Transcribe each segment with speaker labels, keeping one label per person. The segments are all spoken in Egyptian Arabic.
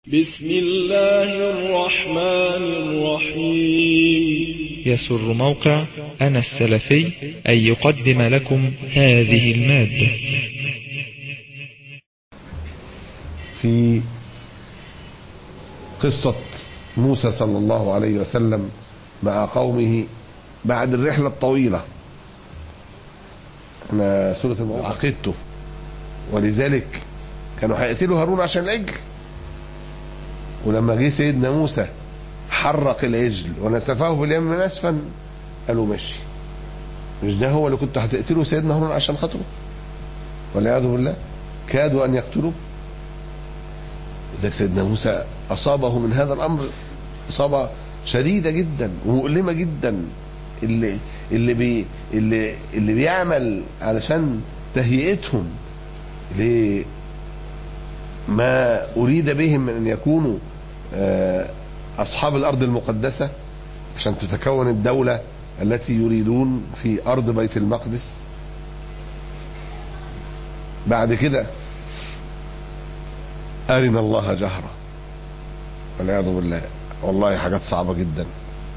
Speaker 1: بسم الله الرحمن الرحيم
Speaker 2: يسر موقع أنا السلفي أن يقدم لكم هذه المادة
Speaker 3: في قصة موسى صلى الله عليه وسلم مع قومه بعد الرحلة الطويلة أنا سورة الموقع عقدته ولذلك كانوا هيقتلوا هارون عشان العجل ولما جه سيدنا موسى حرق العجل ونسفه في اليم نسفا قالوا ماشي مش ده هو اللي كنت هتقتله سيدنا هارون عشان خاطره والعياذ بالله كادوا ان يقتلوه لذلك سيدنا موسى اصابه من هذا الامر اصابه شديده جدا ومؤلمه جدا اللي اللي بي اللي اللي بيعمل علشان تهيئتهم لما اريد بهم من ان يكونوا اصحاب الارض المقدسه عشان تتكون الدوله التي يريدون في ارض بيت المقدس بعد كده أرنا الله جهرة والعياذ بالله والله حاجات صعبة جدا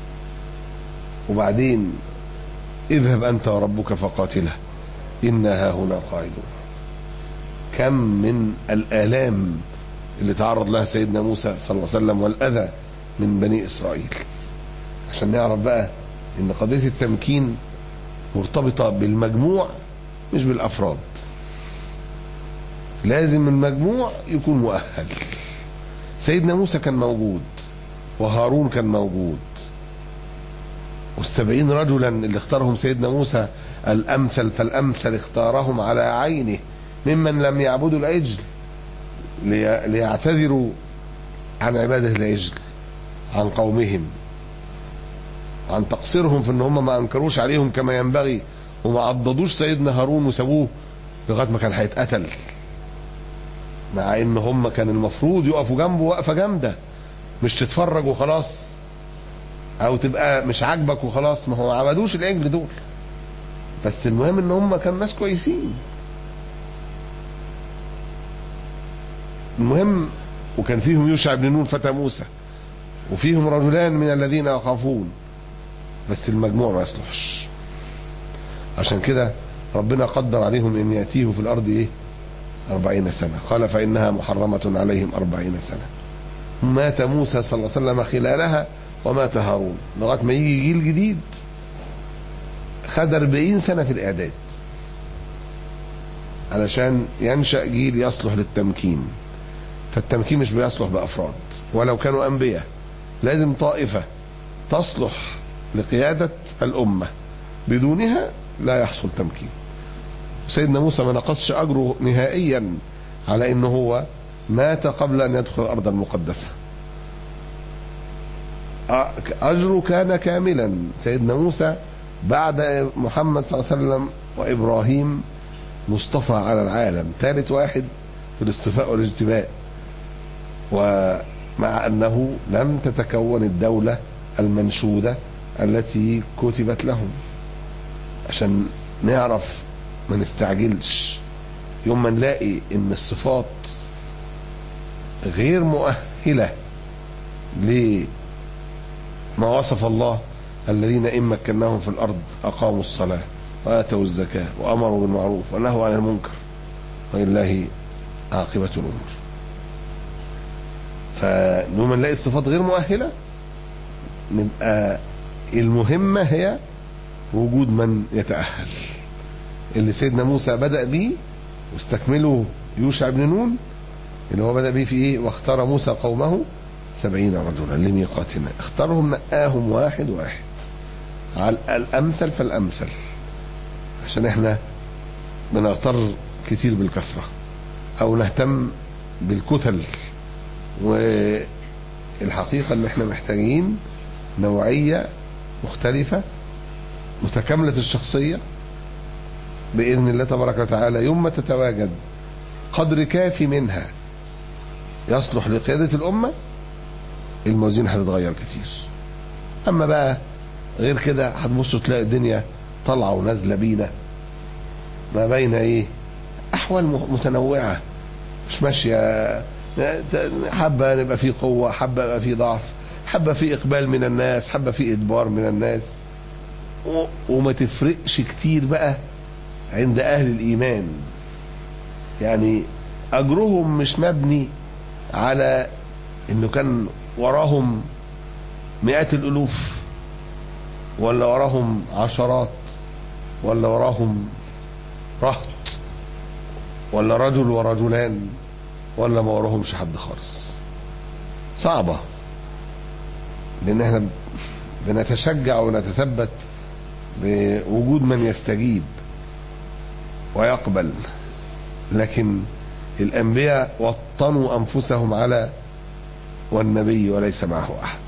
Speaker 3: وبعدين اذهب أنت وربك فقاتله إنا هنا قاعدون كم من الآلام اللي تعرض لها سيدنا موسى صلى الله عليه وسلم والأذى من بني إسرائيل عشان نعرف بقى إن قضية التمكين مرتبطة بالمجموع مش بالأفراد لازم المجموع يكون مؤهل سيدنا موسى كان موجود وهارون كان موجود والسبعين رجلا اللي اختارهم سيدنا موسى الأمثل فالأمثل اختارهم على عينه ممن لم يعبدوا العجل ليعتذروا عن عبادة العجل عن قومهم عن تقصيرهم في ان هم ما انكروش عليهم كما ينبغي وما عضدوش سيدنا هارون وسابوه لغايه ما كان هيتقتل مع ان هم كان المفروض يقفوا جنبه وقفه جامده مش تتفرج وخلاص او تبقى مش عاجبك وخلاص ما هو ما عبدوش العجل دول بس المهم ان هم كانوا ناس كويسين المهم وكان فيهم يوشع بن نون فتى موسى وفيهم رجلان من الذين يخافون بس المجموع ما يصلحش عشان كده ربنا قدر عليهم ان ياتيه في الارض ايه أربعين سنة قال فإنها محرمة عليهم أربعين سنة مات موسى صلى الله عليه وسلم خلالها ومات هارون لغاية ما يجي جيل جديد خد أربعين سنة في الإعداد علشان ينشأ جيل يصلح للتمكين فالتمكين مش بيصلح بأفراد ولو كانوا أنبياء لازم طائفة تصلح لقيادة الأمة بدونها لا يحصل تمكين سيدنا موسى ما نقصش أجره نهائيا على أنه هو مات قبل أن يدخل الأرض المقدسة أجره كان كاملا سيدنا موسى بعد محمد صلى الله عليه وسلم وإبراهيم مصطفى على العالم ثالث واحد في الاصطفاء والاجتباء ومع أنه لم تتكون الدولة المنشودة التي كتبت لهم عشان نعرف ما نستعجلش يوم ما نلاقي ان الصفات غير مؤهله لما وصف الله الذين ان مكناهم في الارض اقاموا الصلاه واتوا الزكاه وامروا بالمعروف ونهوا عن المنكر ولله عاقبه الامور فيوم نلاقي الصفات غير مؤهله نبقى المهمه هي وجود من يتاهل اللي سيدنا موسى بدأ بيه واستكمله يوشع بن نون اللي هو بدأ بيه في ايه واختار موسى قومه سبعين رجلا لميقاتنا اختارهم نقاهم واحد واحد على الأمثل فالأمثل عشان احنا بنغتر كتير بالكثرة أو نهتم بالكتل والحقيقة ان احنا محتاجين نوعية مختلفة متكاملة الشخصية بإذن الله تبارك وتعالى يوم ما تتواجد قدر كافي منها يصلح لقيادة الأمة الموازين هتتغير كتير أما بقى غير كده هتبصوا تلاقي الدنيا طالعة ونازلة بينا ما بين إيه أحوال متنوعة مش ماشية حبة نبقى في قوة حبة يبقى في ضعف حبة في إقبال من الناس حبة في إدبار من الناس و- وما تفرقش كتير بقى عند أهل الإيمان يعني أجرهم مش مبني على إنه كان وراهم مئات الألوف ولا وراهم عشرات ولا وراهم رهط ولا رجل ورجلان ولا ما وراهمش حد خالص صعبة لأن احنا بنتشجع ونتثبت بوجود من يستجيب ويقبل لكن الأنبياء وطنوا أنفسهم على والنبي وليس معه أحد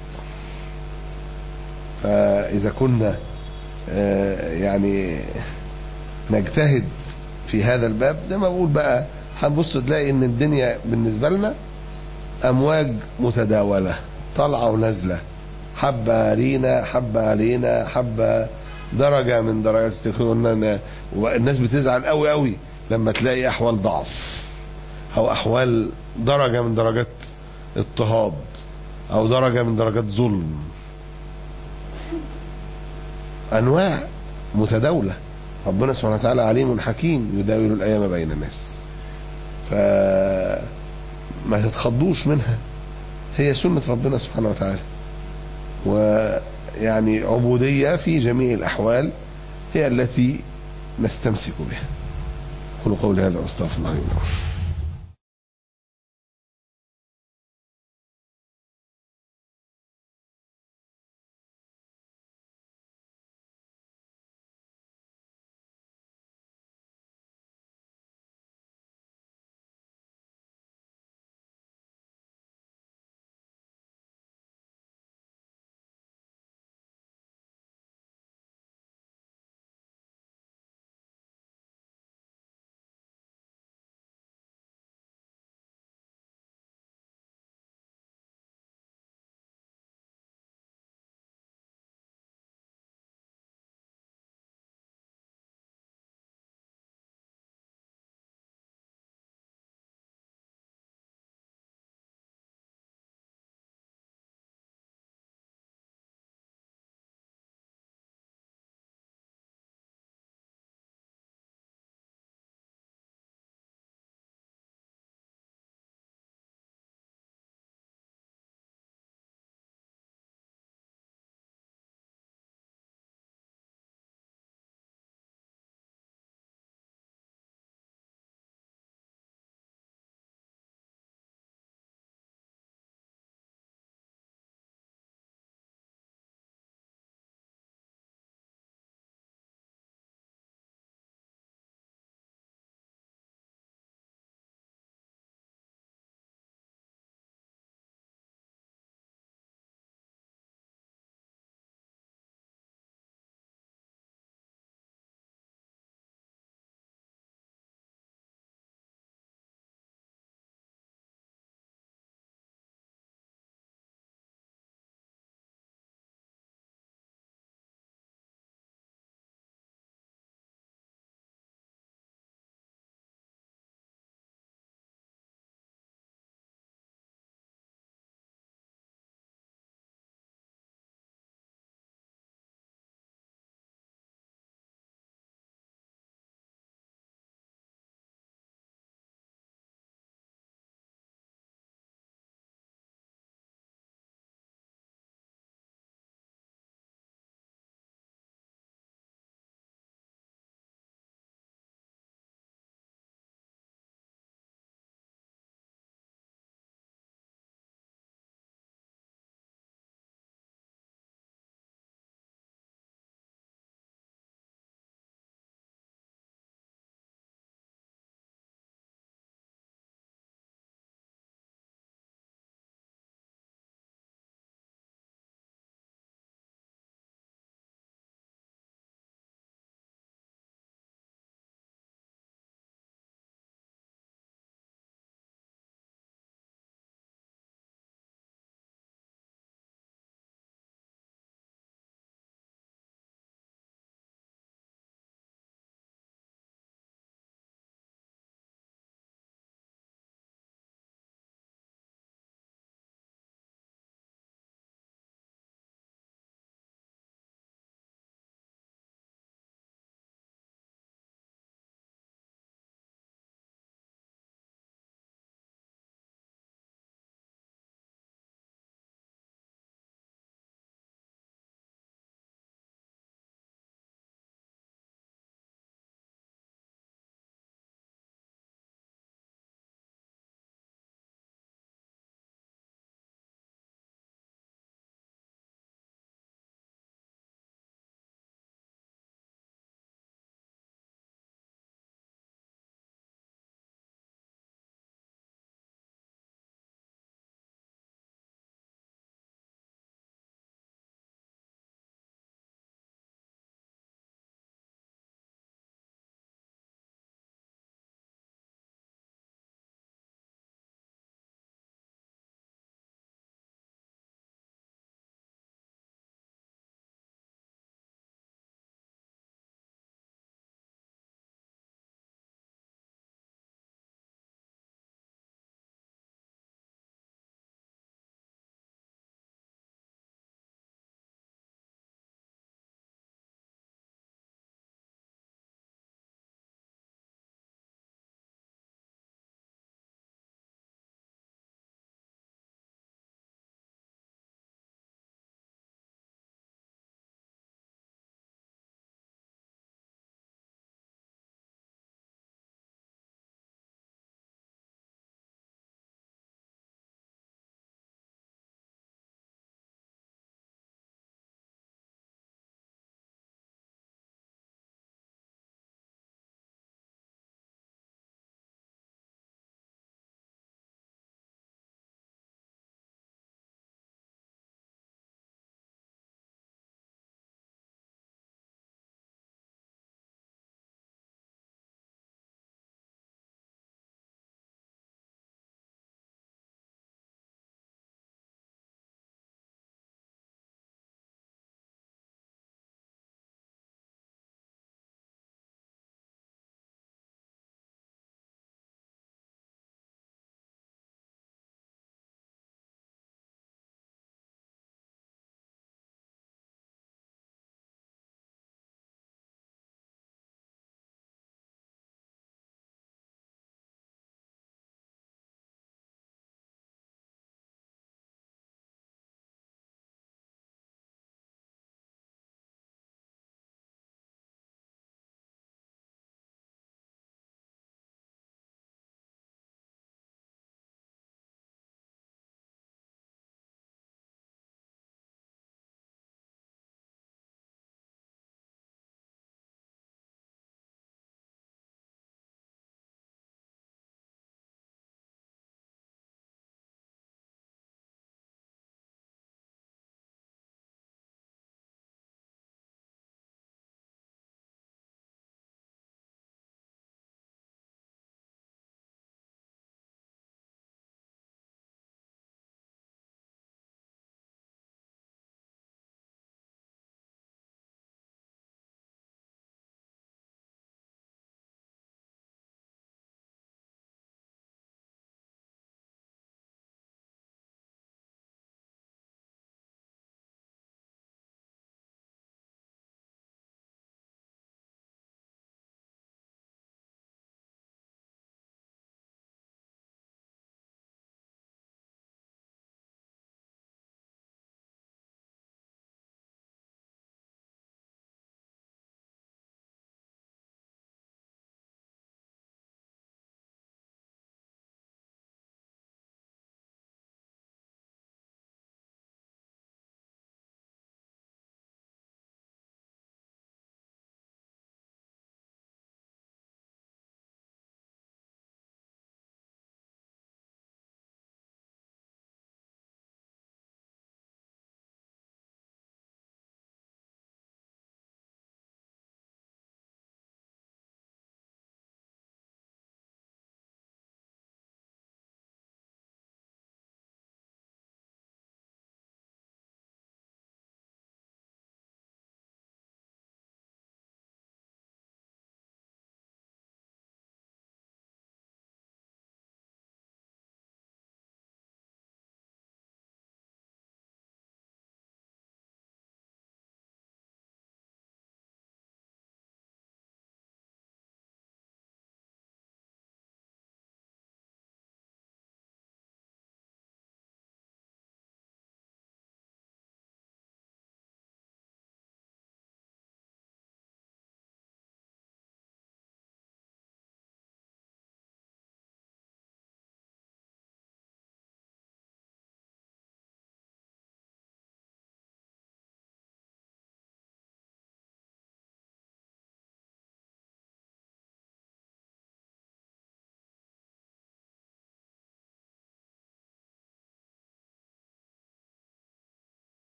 Speaker 3: فإذا كنا آه، يعني نجتهد في هذا الباب زي ما بقول بقى هنبص تلاقي ان الدنيا بالنسبة لنا امواج متداولة طالعة ونازلة حبة لينا حبة علينا حبة درجة من درجات قلنا الناس بتزعل قوي قوي لما تلاقي احوال ضعف او احوال درجة من درجات اضطهاد او درجة من درجات ظلم انواع متداولة ربنا سبحانه وتعالى عليم حكيم يداول الايام بين الناس فما تتخضوش منها هي سنة ربنا سبحانه وتعالى ويعني عبودية في جميع الأحوال هي التي نستمسك بها قولوا قولي هذا واستغفر الله لي ولكم